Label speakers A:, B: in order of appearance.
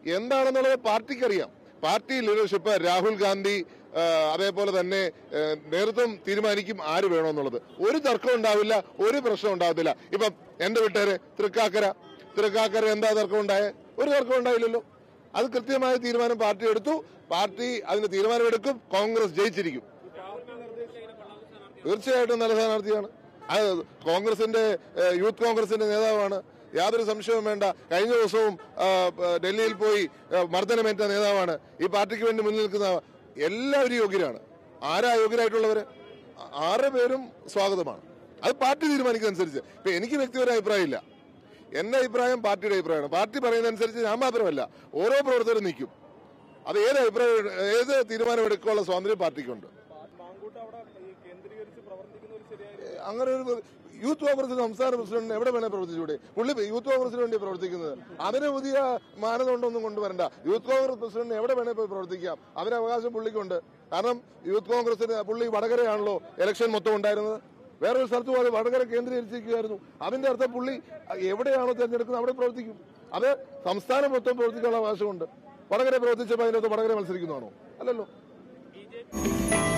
A: എന്താണെന്നുള്ളത് പാർട്ടിക്കറിയാം party leadership Rahul Gandhi ആ, അതേപോലെ തന്നെ ആ, നേതൃത്വം തീരുമാനിക്കും ആര് വേണമെന്നുള്ളത് ഒരു തർക്കം ഉണ്ടാവില്ല ഒരു പ്രശ്നം ഉണ്ടാകത്തില്ല ഇപ്പം എന്റെ വീട്ടുകാര് തൃക്കാക്കര തൃക്കാക്കര എന്താ തർക്കം ഉണ്ടായേ ഒരു തർക്കം ഉണ്ടായില്ലല്ലോ അത് കൃത്യമായ തീരുമാനം പാർട്ടി എടുത്തു പാർട്ടി അതിന് തീരുമാനമെടുക്കും കോൺഗ്രസ് ജയിച്ചിരിക്കും തീർച്ചയായിട്ടും നല്ല സ്ഥാനാർത്ഥിയാണ് അത് കോൺഗ്രസിന്റെ ഏഹ്, യൂത്ത് കോൺഗ്രസിന്റെ നേതാവാണ് യാതൊരു സംശയവും വേണ്ട കഴിഞ്ഞ ദിവസവും ആ, പ- ഡൽഹിയിൽ പോയി ആ, മർദ്ദനമേറ്റ നേതാവാണ് ഈ പാർട്ടിക്ക് വേണ്ടി മുന്നിൽ നിൽക്കുന്ന എല്ലാവരും യോഗ്യരാണ് ആരാ യോഗ്യരായിട്ടുള്ളവര് ആ- ആറ് പേരും സ്വാഗതമാണ് അത് പാർട്ടി തീരുമാനിക്കുന്നതനുസരിച്ച് ഇപ്പൊ എനിക്ക് വ്യക്തിപരമായ അഭിപ്രായമില്ല എന്റെ അഭിപ്രായം പാർട്ടിയുടെ അഭിപ്രായമാണ് പാർട്ടി പറയുന്നതനുസരിച്ച് ഞാൻ മാത്രമല്ല ഓരോ പ്രവർത്തകരും നിൽക്കും അത് ഏത് അഭിപ്രായം ഏത് തീരുമാനം എടുക്കാനുള്ള സ്വാതന്ത്ര്യം പാർട്ടിക്കുണ്ട്
B: മാങ്കൂട്ട് അവിടെ ഈ കേന്ദ്രീകരിച്ച് പ്രവർത്തിക്കുന്ന ഒരു ശരിയായ
A: അങ്ങനെ ഒരു യൂത്ത് കോൺഗ്രസ് സംസ്ഥാന പ്രസിഡന്റ് എവിടെ വേണേ പ്രവർത്തിച്ചൂടെ പുള്ളി യൂത്ത് കോൺഗ്രസിന് വേണ്ടി പ്രവർത്തിക്കുന്നത് അതിന് പുതിയ മാനദണ്ഡമൊന്നും കൊണ്ടുവരണ്ട യൂത്ത് കോൺഗ്രസ് പ്രസിഡന്റ് എവിടെ വേണേ പോയി പ്രവർത്തിക്കാം അതിന് അവകാശം പുള്ളിക്കുണ്ട് കാരണം യൂത്ത് കോൺഗ്രസിന് പുള്ളി വടകരയാണല്ലോ ഇലക്ഷൻ മൊത്തം ഉണ്ടായിരുന്നത് വേറൊരു സ്ഥലത്ത് പോലെ വടകര കേന്ദ്രീകരിച്ചിരിക്കുകയായിരുന്നു അതിന്റെ അർത്ഥം പുള്ളി എവിടെയാണോ തിരഞ്ഞെടുക്കുന്നത് അവിടെ പ്രവർത്തിക്കും അത് സംസ്ഥാനം മൊത്തം പ്രവർത്തിക്കാനുള്ള അവകാശമുണ്ട് വടകര പ്രവർത്തിച്ചപ്പോൾ അതിനകത്ത് വടകര മത്സരിക്കുന്നതാണോ അല്ലല്ലോ